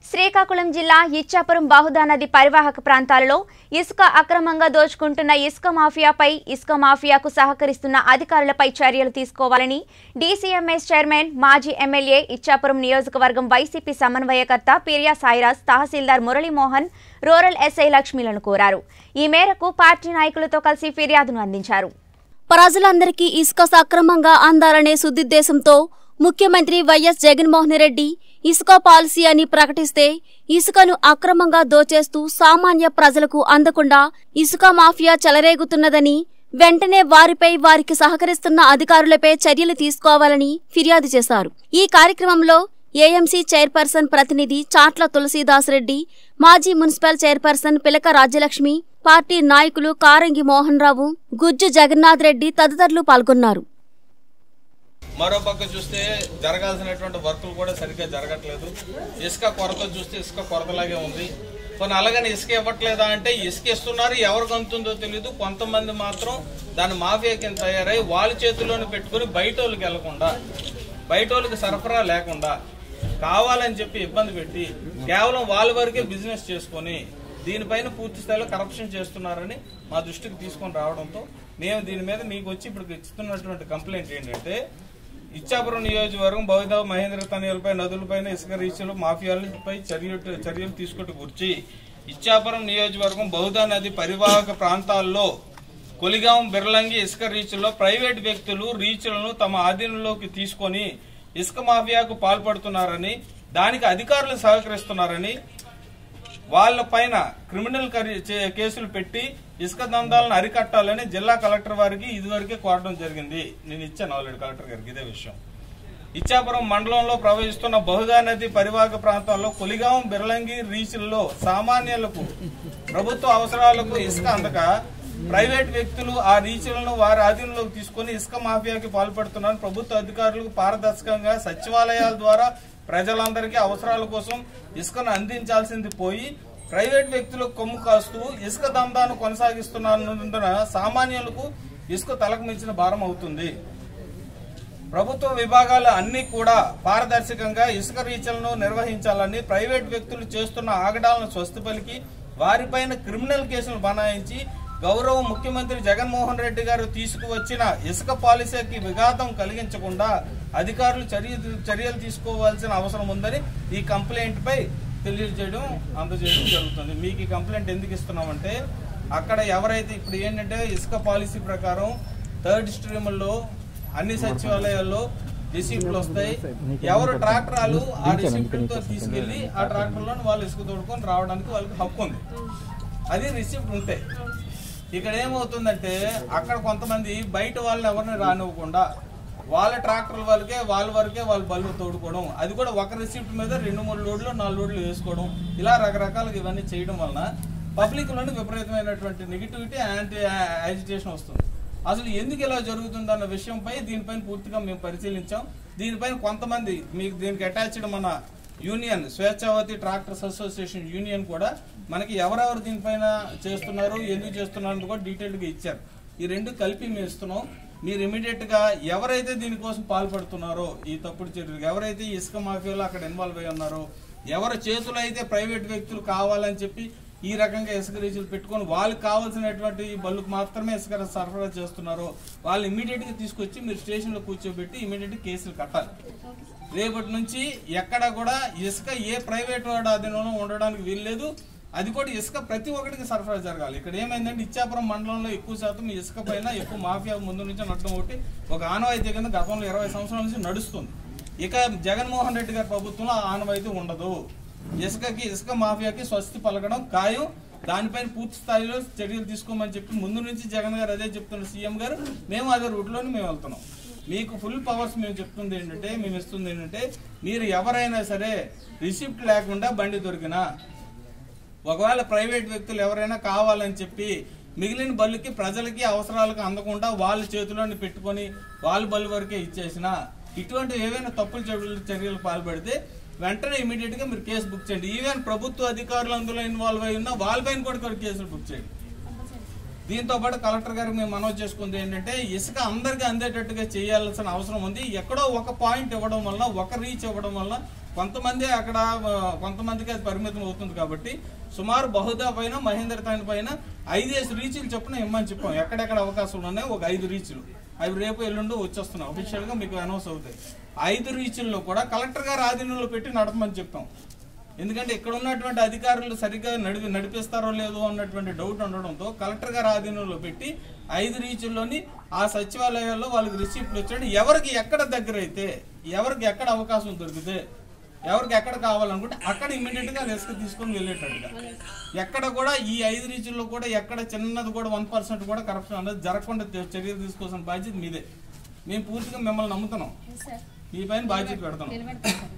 శ్రీకాకుళం జిల్లా ఇచ్చాపురం బాహుదా నది పరివాహక ప్రాంతాలలో ఇసుక అక్రమంగా దోచుకుంటున్న ఇసుక మాఫియాపై ఇసుక మాఫియాకు సహకరిస్తున్న అధికారులపై చర్యలు తీసుకోవాలని డీసీఎంఎస్ చైర్మన్ మాజీ ఎమ్మెల్యే ఇచ్చాపురం నియోజకవర్గం వైసీపీ సమన్వయకర్త పిరియా సాయిరాజ్ తహసీల్దార్ మురళీమోహన్ రూరల్ ఎస్ఐ లక్ష్మీలను కోరారు ఈ మేరకు పార్టీ నాయకులతో కలిసి ఫిర్యాదును అందించారు ప్రజలందరికీ ఇసుక సక్రమంగా అందాలనే సుద్దిద్దేశంతో ముఖ్యమంత్రి వైఎస్ జగన్మోహన్ రెడ్డి ఇసుక పాలసీ అని ప్రకటిస్తే ఇసుకను అక్రమంగా దోచేస్తూ సామాన్య ప్రజలకు అందకుండా ఇసుక మాఫియా చెలరేగుతున్నదని వెంటనే వారిపై వారికి సహకరిస్తున్న అధికారులపై చర్యలు తీసుకోవాలని ఫిర్యాదు చేశారు ఈ కార్యక్రమంలో ఏఎంసీ చైర్పర్సన్ ప్రతినిధి చాట్ల తులసీదాస్ రెడ్డి మాజీ మున్సిపల్ చైర్పర్సన్ పిలక రాజ్యలక్ష్మి పార్టీ నాయకులు కారంగి మోహన్ రావు గుజ్జు జగన్నాథ్ రెడ్డి తదితరులు పాల్గొన్నారు మరో పక్క చూస్తే జరగాల్సినటువంటి వర్కులు కూడా సరిగ్గా జరగట్లేదు ఇసుక కొరత చూస్తే ఇసుక కొరతలాగే ఉంది కొన్ని అలాగని ఇసుక ఇవ్వట్లేదా అంటే ఇసుక ఇస్తున్నారు ఎవరికి అందుతుందో తెలియదు కొంతమంది మాత్రం దాని మాఫియా కింద తయారై వాళ్ళ చేతుల్లోనే పెట్టుకుని బయట వాళ్ళకి వెళ్లకుండా బయట వాళ్ళకి సరఫరా లేకుండా కావాలని చెప్పి ఇబ్బంది పెట్టి కేవలం వాళ్ళ వరకే బిజినెస్ చేసుకొని దీనిపైన పూర్తి స్థాయిలో కరప్షన్ చేస్తున్నారని మా దృష్టికి తీసుకొని రావడంతో మేము దీని మీద మీకు వచ్చి ఇప్పుడు ఇస్తున్నటువంటి కంప్లైంట్ ఏంటంటే ఇచ్చాపురం నియోజకవర్గం బౌద్ధ మహేంద్ర తనయులపై నదులపైన ఇసుక రీచ్లు మాఫియాలపై చర్యలు చర్యలు తీసుకుంటూ కూర్చి ఇచ్చాపురం నియోజకవర్గం బౌద్ధ నది పరివాహక ప్రాంతాల్లో కొలిగాం బిర్లంగి ఇసుక రీచ్లో ప్రైవేట్ వ్యక్తులు రీచ్లను తమ ఆధీనంలోకి తీసుకొని ఇసుక మాఫియాకు పాల్పడుతున్నారని దానికి అధికారులు సహకరిస్తున్నారని వాళ్ళ పైన క్రిమినల్ కరి- చే- కేసులు పెట్టి ఇసుక దందాలను అరికట్టాలని జిల్లా కలెక్టర్ వారికి ఇదివరకే కోరడం జరిగింది నేను ఇచ్చాను ఆల్రెడీ కలెక్టర్ గారికి ఇదే విషయం ఇచ్చాపురం మండలంలో ప్రవహిస్తున్న బహుదా నది పరివాహక ప్రాంతాల్లో కొలిగాం బిర్లంగి రీచ్ల్లో సామాన్యులకు ప్రభుత్వ అవసరాలకు ఇసుక అందక ప్రైవేట్ వ్యక్తులు ఆ రీచ్లను వారి ఆధీనంలోకి తీసుకుని ఇసుక మాఫియాకి పాల్పడుతున్నారు ప్రభుత్వ అధికారులకు పారదర్శకంగా సచివాలయాల ద్వారా ప్రజలందరికీ అవసరాల కోసం ఇసుకను అందించాల్సింది పోయి ప్రైవేట్ వ్యక్తులకు కొమ్ము కాస్తూ ఇసుక దందాను కొనసాగిస్తున్నందున సామాన్యులకు ఇసుక తలకు మించిన భారం అవుతుంది ప్రభుత్వ విభాగాలు అన్ని కూడా పారదర్శకంగా ఇసుక రీచలను నిర్వహించాలని ప్రైవేట్ వ్యక్తులు చేస్తున్న ఆగడాలను స్వస్థపలికి వారిపైన క్రిమినల్ కేసులు బనాయించి గౌరవ ముఖ్యమంత్రి జగన్మోహన్ రెడ్డి గారు తీసుకువచ్చిన ఇసుక పాలసీకి విఘాతం కలిగించకుండా అధికారులు చర్య చర్యలు తీసుకోవాల్సిన అవసరం ఉందని ఈ కంప్లైంట్ పై తెలియజేయడం అందజేయడం జరుగుతుంది మీకు ఈ కంప్లైంట్ ఎందుకు ఇస్తున్నామంటే అక్కడ ఎవరైతే ఇప్పుడు ఏంటంటే ఇసుక పాలసీ ప్రకారం థర్డ్ స్ట్రీముల్లో అన్ని సచివాలయాల్లో రిసీప్ట్లు వస్తాయి ఎవరు ట్రాక్టర్లు ఆ రిసీప్ట్లతో తీసుకెళ్లి ఆ ట్రాక్టర్లో వాళ్ళు ఇసుక తోడుకొని రావడానికి వాళ్ళకి హక్కు ఉంది అది రిసీప్ట్ ఉంటాయి ఇక్కడ ఏమవుతుందంటే అక్కడ కొంతమంది బయట వాళ్ళని ఎవరిని రానివ్వకుండా వాళ్ళ ట్రాక్టర్ల వాళ్ళకే వాళ్ళ వరకే వాళ్ళ బళ్ళు తోడుకోవడం అది కూడా ఒక రిసీప్ట్ మీద రెండు మూడు లోడ్లు నాలుగు లోడ్లు వేసుకోవడం ఇలా రకరకాలుగా ఇవన్నీ చేయడం వలన పబ్లిక్ లోని విపరీతమైనటువంటి నెగిటివిటీ యాంటీ యాజిటేషన్ వస్తుంది అసలు ఎందుకు ఇలా జరుగుతుంది అన్న విషయంపై దీనిపైన పూర్తిగా మేము పరిశీలించాం దీనిపైన కొంతమంది మీకు దీనికి అటాచ్డ్ మన union Swechchavathi tractors association union కూడా మనకి ఎవరెవరు దీనిపైన చేస్తున్నారు ఎందుకు చేస్తున్నారు కూడా డీటెయిల్డ్ గా ఇచ్చారు ఈ రెండు కలిపి మేము ఇస్తున్నాం మీరు ఇమీడియట్ గా ఎవరైతే దీనికోసం పాల్పడుతున్నారో ఈ తప్పుడు చర్యలు ఎవరైతే ఈ ఇసుక మాఫియాలో అక్కడ ఇన్వాల్వ్ అయి ఉన్నారో ఎవరి చేతులు అయితే ప్రైవేట్ వ్యక్తులు కావాలని చెప్పి ఈ రకంగా ఇసుక రీచులు పెట్టుకొని వాళ్ళకి కావాల్సినటువంటి బల్లుకు మాత్రమే ఇసుక సరఫరా చేస్తున్నారో వాళ్ళు ఇమీడియట్ గా తీసుకొచ్చి మీరు స్టేషన్ లో కూర్చోబెట్టి ఇమీడియట్ కేసులు కట్టాలి రేపటి నుంచి ఎక్కడ కూడా ఇసుక ఏ ప్రైవేట్ వాడు అధీనంలో ఉండడానికి వీల్లేదు అది కూడా ఇసుక ప్రతి ఒక్కటికి సరఫరా జరగాలి ఇక్కడ ఏమైందంటే ఇచ్చాపురం మండలంలో ఎక్కువ శాతం ఈ ఇసుక పైన ఎక్కువ మాఫియా ముందు నుంచి నడటం ఒకటి ఒక ఆనవాయితీ కింద గతంలో ఇరవై సంవత్సరాల నుంచి నడుస్తుంది ఇక జగన్మోహన్ రెడ్డి గారి ప్రభుత్వంలో ఆ ఆనవాయితీ ఉండదు ఇసుకకి ఇసుక మాఫియాకి స్వస్తి పలకడం ఖాయం దానిపైన పూర్తి స్థాయిలో చర్యలు తీసుకోమని చెప్పి ముందు నుంచి జగన్ గారు అదే చెప్తున్నారు సీఎం గారు మేము అదే రూట్లోనే మేము వెళ్తున్నాం మీకు ఫుల్ పవర్స్ మేము చెప్తుంది ఏంటంటే మేము ఇస్తుంది ఏంటంటే మీరు ఎవరైనా సరే రిసిప్ట్ లేకుండా బండి దొరికినా ఒకవేళ ప్రైవేట్ వ్యక్తులు ఎవరైనా కావాలని చెప్పి మిగిలిన బళ్ళుకి ప్రజలకి అవసరాలకు అందకుండా వాళ్ళ చేతిలోని పెట్టుకొని వాళ్ళ బళ్ళు వరకే ఇచ్చేసిన ఇటువంటి ఏవైనా తప్పులు చర్యలు చర్యలు పాల్పడితే వెంటనే ఇమీడియట్ గా మీరు కేసు బుక్ చేయండి ఈవెన్ ప్రభుత్వ అధికారులు అందులో ఇన్వాల్వ్ అయి ఉన్నా వాళ్ళపైన కూడా కొన్ని కేసులు బుక్ చేయండి దీంతో పాటు కలెక్టర్ గారికి మేము మనవి చేసుకుంది ఏంటంటే ఇసుక అందరికీ అందేటట్టుగా చేయాల్సిన అవసరం ఉంది ఎక్కడో ఒక పాయింట్ ఇవ్వడం వల్ల ఒక రీచ్ ఇవ్వడం వల్ల కొంతమంది అక్కడ ఆ, కొంతమందికి అది పరిమితం అవుతుంది కాబట్టి సుమారు బహుదా పైన మహేంద్ర తాని పైన ఐదేసి రీచ్లు చొప్పున ఇమ్మని చెప్పాం ఎక్కడెక్కడ అవకాశాలు ఉన్నాయో ఒక ఐదు రీచ్లు అవి రేపు ఎల్లుండి వచ్చేస్తున్నాయి అఫీషియల్ గా మీకు అనౌన్స్ అవుతాయి ఐదు రీచ్ల్లో కూడా కలెక్టర్ గారు ఆధీనంలో పెట్టి నడపమని చెప్పాం ఎందుకంటే ఇక్కడ ఉన్నటువంటి అధికారులు సరిగ్గా నడిపి నడిపిస్తారో లేదో అన్నటువంటి డౌట్ ఉండడంతో కలెక్టర్ గారు ఆధీనంలో పెట్టి ఐదు రీచుల్లోని ఆ సచివాలయాల్లో వాళ్ళకి రిసీప్ట్లు వచ్చాడు ఎవరికి ఎక్కడ దగ్గర అయితే ఎవరికి ఎక్కడ అవకాశం దొరికితే ఎవరికి ఎక్కడ కావాలనుకుంటే అక్కడ ఇమ్మీడియట్ గా రిస్క్ తీసుకొని వెళ్ళేటట్టుగా ఎక్కడ కూడా ఈ ఐదు రీచుల్లో కూడా ఎక్కడ చిన్నది కూడా వన్ పర్సెంట్ కూడా కరప్షన్ అనేది జరగకుండా తె- చర్యలు తీసుకోవాల్సిన బాధ్యత మీదే మేము పూర్తిగా మిమ్మల్ని నమ్ముతున్నాం మీ పైన బాధ్యత పెడతాం